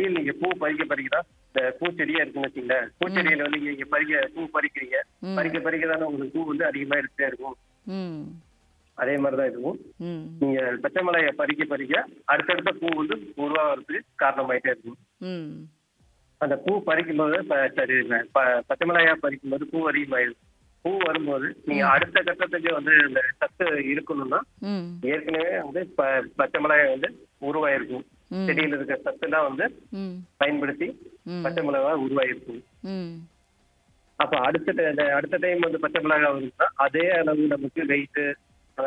திடீர்னு நீங்க பூ பறிக்க பறிக்க இந்த பூச்செடியா இருக்குன்னு வச்சுங்களேன் பூச்செடியில வந்து நீங்க பறிக்க பூ பறிக்கிறீங்க ம். பறிக்க பறிக்க தானே உங்களுக்கு பூ வந்து அதிகமா எடுத்துட்டே இருக்கும் ம் அதே மாதிரிதான் இதுவும் ம் நீங்க பச்சை மிளகாய பறிக்க பறிக்க அடுத்தடுத்த பூ வந்து உருவாகிறதுக்கு காரணமாயிட்டே இருக்கும் ம் அந்த பூ பறிக்கும் போது ப- சரி ப- பச்சை மிளகாயா பறிக்கும் போது பூ அதிகமாயிடும் பூ வரும்போது நீங்க அடுத்த கட்டத்துக்கு வந்து இந்த சத்து இருக்கணும்னா ம் ஏற்கனவே வந்து ப- பச்சை மிளகாய் வந்து உருவாயிருக்கும் ம். செடியில இருக்க சத்துலாம் வந்து ம் பயன்படுத்தி ம். பச்சை மிளகாய் உருவாயிருக்கும் ம் அப்ப அடுத்த ட- இந்த அடுத்த டைம் வந்து பச்சை மிளகாய் வருதுன்னா அதே அளவு நமக்கு வெயிட்